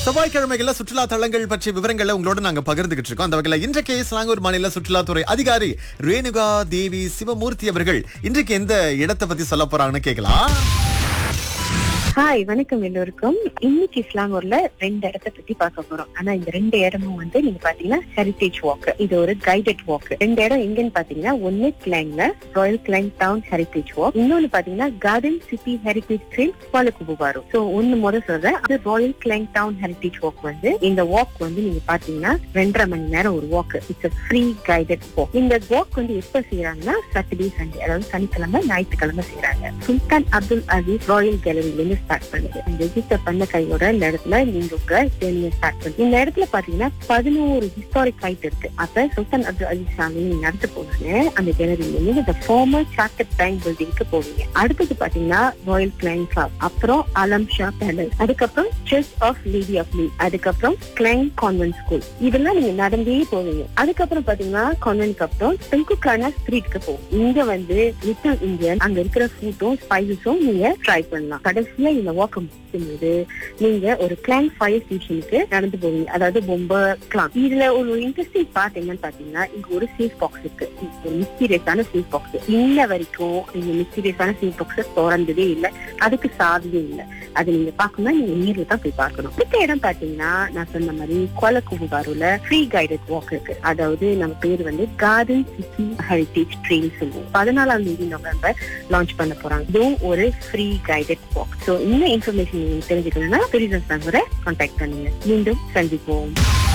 செவ்வாய்க்கிழமைகள்ல சுற்றுலா தலங்கள் பற்றிய விவரங்களை உங்களோட நாங்க பகிர்ந்துகிட்டு இருக்கோம் அந்த வகையில இன்றைக்கு சிலாங்கூர் மாநில சுற்றுலாத்துறை அதிகாரி ரேணுகா தேவி சிவமூர்த்தி அவர்கள் இன்றைக்கு எந்த இடத்தை பத்தி சொல்ல போறாங்கன்னு கேட்கலாம் ஹாய் வணக்கம் எல்லோருக்கும் இன்னைக்கு இஸ்லாங்கூர்ல ரெண்டு இடத்த பத்தி பார்க்க போறோம் ஆனா இந்த ரெண்டு இடமும் வந்து நீங்க பாத்தீங்கன்னா ஹெரிட்டேஜ் வாக் இது ஒரு கைடட் வாக் ரெண்டு இடம் எங்கன்னு பாத்தீங்கன்னா ஒன்னு கிளைங்ல royal Klang town heritage walk இன்னொன்னு பாத்தீங்கன்னா கார்டன் சிட்டி ஹெரிட்டேஜ் ட்ரெயில் பாலகுபுபாரு சோ ஒன்னு முதல் சொல்றேன் அது royal Klang town heritage walk வந்து இந்த வாக் வந்து நீங்க பாத்தீங்கன்னா ரெண்டரை மணி நேரம் ஒரு walk it's free guided walk இந்த வாக் வந்து எப்ப செய்யறாங்கன்னா சாட்டர்டே சண்டே அதாவது சனிக்கிழமை ஞாயிற்றுக்கிழமை செய்யறாங்க சுல்தான் அப்துல் அசீஸ் ராயல் கேலரியில இருந்து ஸ்டார்ட் பண்ணுது இந்த ரெஜிஸ்டர் பண்ண கையோட இந்த இடத்துல நீங்க உங்க ஜேர்னியை ஸ்டார்ட் பண்ணுங்க இந்த இடத்துல பாத்தீங்கன்னா பதினோரு ஹிஸ்டாரிக் சைட் இருக்கு அப்ப சுல்தான் அப்துல் அசீஸ் சாமி நீங்க நடந்து போனீங்க அந்த கேலரியில இருந்து இந்த ஃபார்மர் சார்ட்டட் பேங்க் பில்டிங்க்கு போவீங்க அடுத்தது பாத்தீங்கன்னா ராயல் கிளைங் கிளப் அப்புறம் அலம் ஷா பேலஸ் அதுக்கப்புறம் church of lady of Lee அதுக்கப்புறம் கிளைங் கான்வென்ட் ஸ்கூல் இதெல்லாம் நீங்க நடந்தே போவீங்க அதுக்கப்புறம் பாத்தீங்கன்னா கான்வென்ட்க்கு அப்புறம் தெங்குக்கான ஸ்ட்ரீட்க்கு போகும் இங்க வந்து லிட்டில் இந்தியன் அங்க இருக்கிற ஃபுட்டும் ஸ்பைசஸும் நீங்க ட்ரை பண்ணலாம் கடைசியா இந்த வாக்க முடிக்கும்போது நீங்க ஒரு கிளாங் ஃபயர் ஸ்டேஷனுக்கு நடந்து போவீங்க அதாவது பொம்ப கிளாங் இதுல ஒரு இன்ட்ரெஸ்டிங் பார்ட் என்னன்னு பாத்தீங்கன்னா இங்க ஒரு சேஃப் பாக்ஸ் இருக்கு இது ஒரு மிஸ்டீரியஸான சேஃப் பாக்ஸ் இன்ன வரைக்கும் இந்த மிஸ்டீரியஸான சேஃப் பாக்ஸ் திறந்ததே இல்லை அதுக்கு சாதியே இல்லை அது நீங்க பார்க்கணும்னா நீங்க நேர்ல தான் போய் பார்க்கணும் அடுத்த இடம் பாத்தீங்கன்னா நான் சொன்ன மாதிரி கோலக்குபுபாருல ஃப்ரீ கைடட் வாக் இருக்கு அதாவது நம்ம பேர் வந்து கார்டன் சிட்டி ஹெரிட்டேஜ் ட்ரெயில் சொல்லுவோம் பதினாலாம் தேதி நவம்பர் லான்ச் பண்ண போறாங்க இதுவும் ஒரு ஃப்ரீ கைடட் வாக் ஸோ இந்த இன்ஃபர்மேஷன் நீங்க தெரிஞ்சுக்கணும்னா டூரிசம் கான்டாக்ட் பண்ணுங்க மீண்டும் சந்திப்போம்